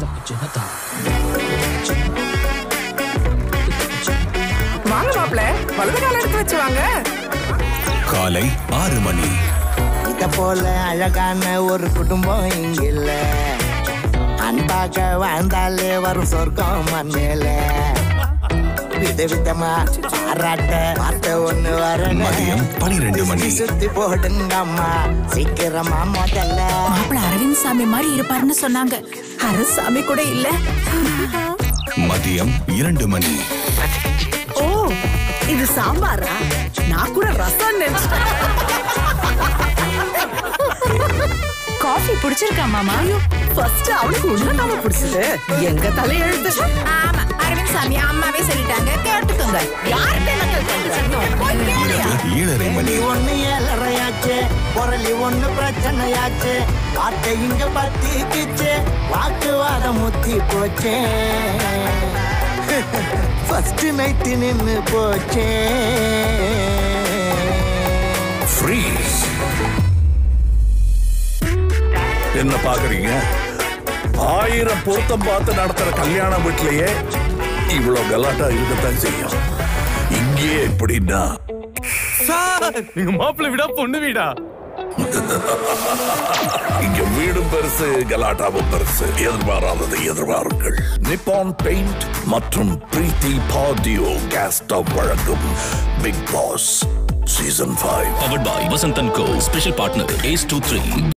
வாங்க மாப்பிள வலது கால எடுத்து வச்சு வாங்க காலை ஆறு மணி இத போல அழகான ஒரு குடும்பம் இங்கில்ல அன்பாக வாழ்ந்தாலே வரும் சொர்க்கம் மண்ணில விதவிதமா பாராட்ட வார்த்தை ஒண்ணு வரணும் மதியம் பனிரெண்டு மணி சுத்தி போடுங்க அம்மா சீக்கிரமா முதல்ல மாப்பிள அரவிந்த் சாமி மாதிரி இருப்பாருன்னு சொன்னாங்க அரசாமி கூட இல்ல மதியம் இரண்டு மணி ஓ இது சாம்பாரா நான் கூட ரசம் நினைச்சிட்டேன் காஃபி பிடிச்சிருக்கா மாமா ஃபர்ஸ்ட் அவனுக்கு உண்மைதாம பிடிச்சது எங்க தலையெழுத்து ஆமா அரவிந்த் சாமி அம்மாவே சொல்லிட்டாங்க கேட்டுக்கோங்க யார்கிட்ட நக்கல் பண்றீங்க இரவு ஏழரை மணி நீ ஒண்ணு ஏழரையாச்சு பொருளி ஒண்ணு பிரச்சனையாச்சு காட்டை இங்க பத்திக்கிச்சு வாக்குவாதம் முத்தி போச்சே ஃபர்ஸ்ட் நைட்டு நின்னு போச்சே ஃப்ரீஸ் என்ன பாக்குறீங்க ஆயிரம் பொருத்தம் பார்த்து நடத்துற கல்யாண வீட்லயே இவ்வளவு கலாட்டா இருக்கத்தான் செய்யும் இங்கேயே எப்படின்னா எங்க மாப்பிள்ளை வீடா பொண்ணு வீடா இங்க வீடும் பெருசு கலாட்டாவும் பெருசு எதிர்பாராததை எதிர்பாருங்கள் நிப்பான் பெயிண்ட் மற்றும் பிரீத்தி பாடியோ கேஸ் ஸ்டவ் வழங்கும் Bigg Boss season five Powered by Vasantan Co. Special partner Ace 23.